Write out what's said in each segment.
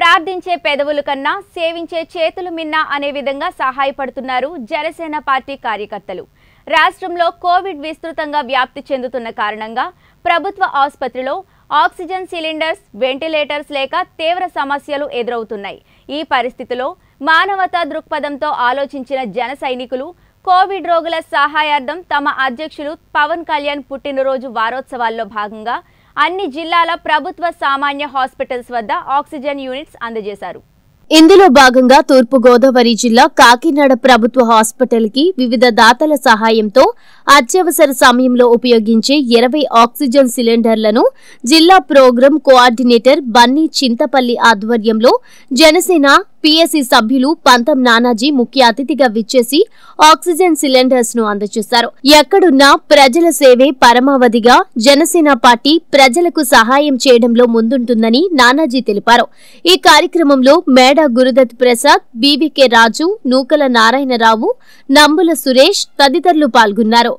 ప్రార్థించే పెదవులు కన్నా సేవించే చేతులు మిన్న అనే విధంగా సహాయపడుతున్నారు జనసేన పార్టీ కార్యకర్తలు రాష్ట్రంలో కోవిడ్ విస్తృతంగా వ్యాప్తి చెందుతున్న కారణంగా ప్రభుత్వ ఆసుపత్రిలో ఆక్సిజన్ సిలిండర్స్ వెంటిలేటర్స్ లేక తీవ్ర సమస్యలు ఎదురవుతున్నాయి ఈ పరిస్థితిలో మానవతా దృక్పథంతో ఆలోచించిన జన సైనికులు కోవిడ్ రోగుల సహాయార్థం తమ అధ్యక్షులు పవన్ కళ్యాణ్ పుట్టినరోజు వారోత్సవాల్లో భాగంగా అన్ని జిల్లాల ప్రభుత్వ సామాన్య హాస్పిటల్స్ వద్ద ఆక్సిజన్ యూనిట్స్ అందజేశారు ఇందులో భాగంగా తూర్పు గోదావరి జిల్లా కాకినాడ ప్రభుత్వ హాస్పిటల్ కి వివిధ దాతల సహాయంతో అత్యవసర సమయంలో ఉపయోగించే ఇరవై ఆక్సిజన్ సిలిండర్లను జిల్లా ప్రోగ్రాం కోఆర్డినేటర్ బన్నీ చింతపల్లి ఆధ్వర్యంలో జనసేన పిఎస్సి సభ్యులు పంతం నానాజీ ముఖ్య అతిథిగా విచ్చేసి ఆక్సిజన్ సిలిండర్స్ ను అందజేశారు ఎక్కడున్నా ప్రజల సేవే పరమావధిగా జనసేన పార్టీ ప్రజలకు సహాయం చేయడంలో ముందుంటుందని నానాజీ తెలిపారు ఈ కార్యక్రమంలో మేడ గురుదత్ ప్రసాద్ బీవీకే రాజు నూకల నారాయణరావు నంబుల సురేష్ తదితరులు పాల్గొన్నారు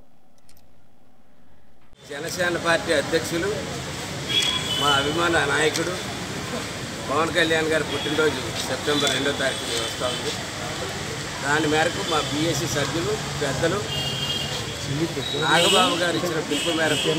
జనసేన పార్టీ అధ్యక్షులు మా అభిమాన నాయకుడు పవన్ కళ్యాణ్ గారి పుట్టినరోజు సెప్టెంబర్ రెండో తారీఖున వస్తూ ఉంది దాని మేరకు మా బీఎస్సీ సభ్యులు పెద్దలు నాగబాబు గారు ఇచ్చిన పిలుపు మేరకు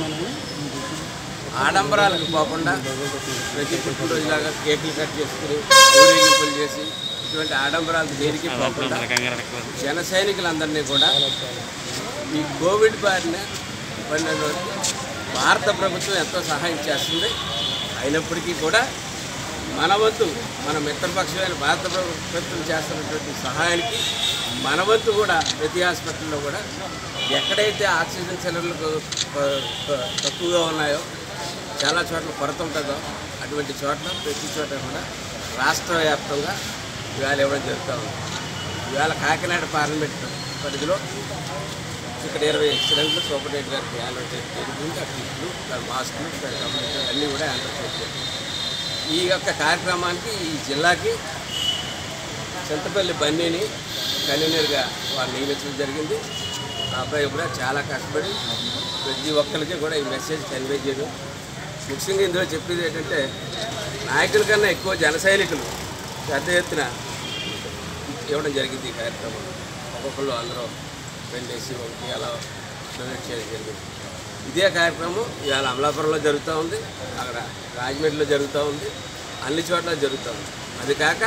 ఆడంబరాలకు పోకుండా ప్రతి పుట్టినరోజులాగా కేకులు కట్ చేసుకుని ఊరేగింపులు చేసి ఇటువంటి ఆడంబరాలకు దేనికి పోకుండా జన సైనికులందరినీ కూడా ఈ కోవిడ్ బారిన పడిన వారికి భారత ప్రభుత్వం ఎంతో సహాయం చేస్తుంది అయినప్పటికీ కూడా మన వంతు మన మిత్రపక్షమైన భారత ప్రభుత్వం చేస్తున్నటువంటి సహాయానికి మన వంతు కూడా ప్రతి హాస్పిటల్లో కూడా ఎక్కడైతే ఆక్సిజన్ సిలిండర్లు తక్కువగా ఉన్నాయో చాలా చోట్ల కొరత ఉంటుందో అటువంటి చోట్ల ప్రతి చోట కూడా రాష్ట్ర వ్యాప్తంగా ఇవాళ ఇవ్వడం జరుగుతూ ఉంది ఇవాళ కాకినాడ పార్లమెంట్ పరిధిలో ఇక్కడ ఇరవై సిలిండర్లు సూపరింటెండెంట్ గారికి ఆలోచన జరిగింది ఆ కిట్లు మాస్కులు కంప్లీట్ అన్నీ కూడా ఆలోచన చేశారు ఈ యొక్క కార్యక్రమానికి ఈ జిల్లాకి చింతపల్లి బన్నీని కన్వీనర్గా వాళ్ళు నియమించడం జరిగింది ఆ అబ్బాయి కూడా చాలా కష్టపడి ప్రతి ఒక్కరికి కూడా ఈ మెసేజ్ కన్వే చేయడం ముఖ్యంగా ఇందులో చెప్పేది ఏంటంటే నాయకుల కన్నా ఎక్కువ జన సైనికులు పెద్ద ఎత్తున ఇవ్వడం జరిగింది ఈ కార్యక్రమం ఒక్కొక్కళ్ళు అందరూ రెండేసి ఒకటి అలా డొనేట్ చేయడం జరిగింది ఇదే కార్యక్రమం ఇవాళ అమలాపురంలో జరుగుతూ ఉంది అక్కడ రాజమండ్రిలో జరుగుతూ ఉంది అన్ని చోట్ల జరుగుతూ ఉంది అది కాక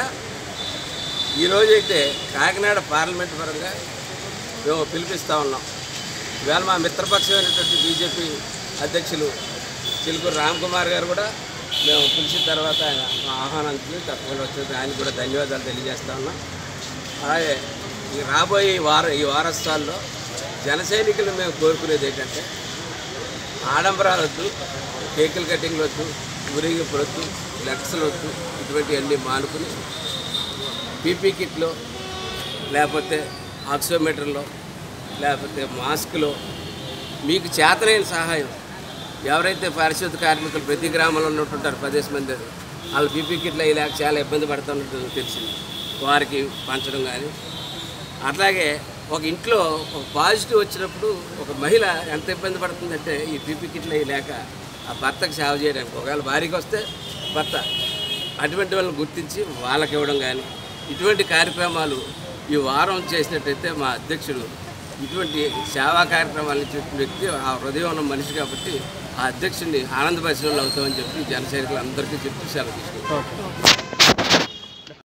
ఈరోజైతే కాకినాడ పార్లమెంట్ పరంగా మేము పిలిపిస్తూ ఉన్నాం ఇవాళ మా మిత్రపక్షమైనటువంటి బీజేపీ అధ్యక్షులు చిలుకూరు రామ్ కుమార్ గారు కూడా మేము పిలిచిన తర్వాత ఆయన మా ఆహ్వానానికి తప్పకుండా వచ్చినందుకు ఆయన కూడా ధన్యవాదాలు తెలియజేస్తా ఉన్నాం అలాగే ఈ రాబోయే ఈ వార ఈ వారోత్సవాల్లో జన సైనికులు మేము కోరుకునేది ఏంటంటే ఆడంబరాలు వద్దు కేకులు కటింగ్లు వద్దు ఊరేగింపులు వద్దు లెక్స్లు వద్దు ఇటువంటివన్నీ మానుకుని పీపీ కిట్లో లేకపోతే ఆక్సిమీటర్లో లేకపోతే మాస్క్లో మీకు చేతనైన సహాయం ఎవరైతే పారిశుద్ధ కార్మికులు ప్రతి గ్రామంలో ఉంటుంటారు పదేసి మంది వాళ్ళ పీపీ కిట్లు అయ్యి లేక చాలా ఇబ్బంది పడుతున్నట్టు తెలిసింది వారికి పంచడం కానీ అట్లాగే ఒక ఇంట్లో ఒక పాజిటివ్ వచ్చినప్పుడు ఒక మహిళ ఎంత ఇబ్బంది పడుతుందంటే ఈ పీపీ కిట్లు అయ్యి లేక ఆ భర్తకు సేవ చేయడానికి ఒకవేళ భార్యకి వస్తే భర్త అటువంటి వాళ్ళని గుర్తించి వాళ్ళకి ఇవ్వడం కానీ ఇటువంటి కార్యక్రమాలు ఈ వారం చేసినట్టయితే మా అధ్యక్షుడు ఇటువంటి సేవా కార్యక్రమాలను చెప్పిన వ్యక్తి ఆ హృదయం ఉన్న మనిషి కాబట్టి ఆ అధ్యక్షుడిని ఆనందపరిచిన అవుతామని చెప్పి జన సైనికులు అందరికీ చెప్పి సెలవు తీసుకుంటాం